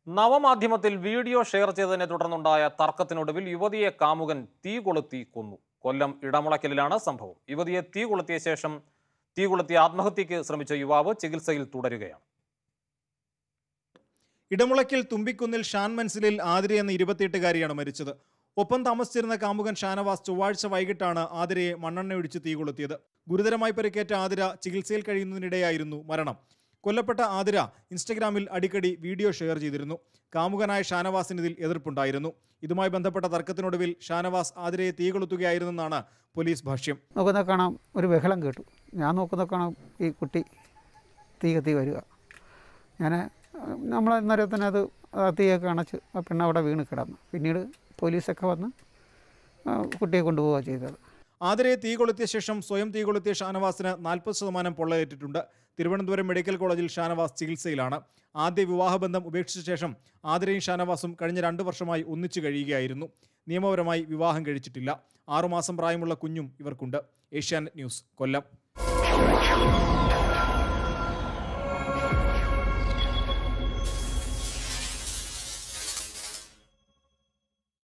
നവമാധ്യമത്തിൽ video share ചെയ്തതിനെ തുടർന്നുണ്ടായ തർക്കത്തിനൊടുവിൽ യുവതിയെ കാമുകൻ തീ കൊളുത്തി കൊന്നു കൊല്ലം ഇടമുളയ്ക്കലിലാണ് സംഭവം യുവതിയെ തീ കൊളുത്തിയ ശേഷം തീ കൊളുത്തി ആത്മഹത്യയ്ക്ക് ശ്രമിച്ച യുവാവ് ചികിത്സയിൽ തുടരുകയാണ് ഇടമുളയ്ക്കൽ തുമ്പിക്കുന്നിൽ ഷാൻ മൻസിലിൽ ആതിര എന്ന ഇരുപത്തിയെട്ടുകാരിയാണ് മരിച്ചത് ഒപ്പം താമസിച്ചിരുന്ന കാമുകൻ ഷാനവാസ് ചൊവ്വാഴ്ച വൈകിട്ടാണ് ആതിരയെ മണ്ണെണ്ണ ഒഴിച്ച് തീ കൊളുത്തിയത് ഗുരുതരമായി പരിക്കേറ്റ ആതിര ചികിത്സയിൽ കഴിയുന്നതിനിടെയായിരുന്നു മരണം കൊല്ലപ്പെട്ട ആതിര ഇൻസ്റ്റഗ്രാമിൽ അടിക്കടി വീഡിയോ ഷെയർ ചെയ്തിരുന്നു കാമുകനായ ഷാനവാസിന് ഇതിൽ എതിർപ്പുണ്ടായിരുന്നു ഇതുമായി ബന്ധപ്പെട്ട തർക്കത്തിനൊടുവിൽ ഷാനവാസ് ആതിരയെ തീ കൊളുത്തുകയായിരുന്നെന്നാണ് പോലീസ് ഭാഷ്യം നോക്കുന്ന കാണാം ഒരു ബഹളം കേട്ടു ഞാൻ നോക്കുന്ന കാണാം ഈ കുട്ടി തീ കത്തി വരിക ഞാൻ നമ്മൾ അന്നേരം തന്നെ അത് ആ തീയൊക്കെ അണച്ച് ആ പെണ്ണ് അവിടെ വീണ് കിടന്നു പിന്നീട് പോലീസൊക്കെ വന്ന് ആ കുട്ടിയെ കൊണ്ടുപോവുക ചെയ്തത് ആതിരയെ തീ കൊളുത്തിയ ശേഷം സ്വയം തീ കൊളുത്തിയ ഷാനവാസിന് നാൽപ്പത് ശതമാനം പൊള്ളയേറ്റിട്ടുണ്ട് തിരുവനന്തപുരം മെഡിക്കൽ കോളേജിൽ ഷാനവാസ് ചികിത്സയിലാണ് ആദ്യ വിവാഹബന്ധം ഉപേക്ഷിച്ച ശേഷം ആതിരയും ഷാനവാസും കഴിഞ്ഞ രണ്ടു വർഷമായി ഒന്നിച്ചു കഴിയുകയായിരുന്നു നിയമപരമായി വിവാഹം കഴിച്ചിട്ടില്ല ആറുമാസം പ്രായമുള്ള കുഞ്ഞും ഇവർക്കുണ്ട് ഏഷ്യാനെറ്റ് ന്യൂസ് കൊല്ലം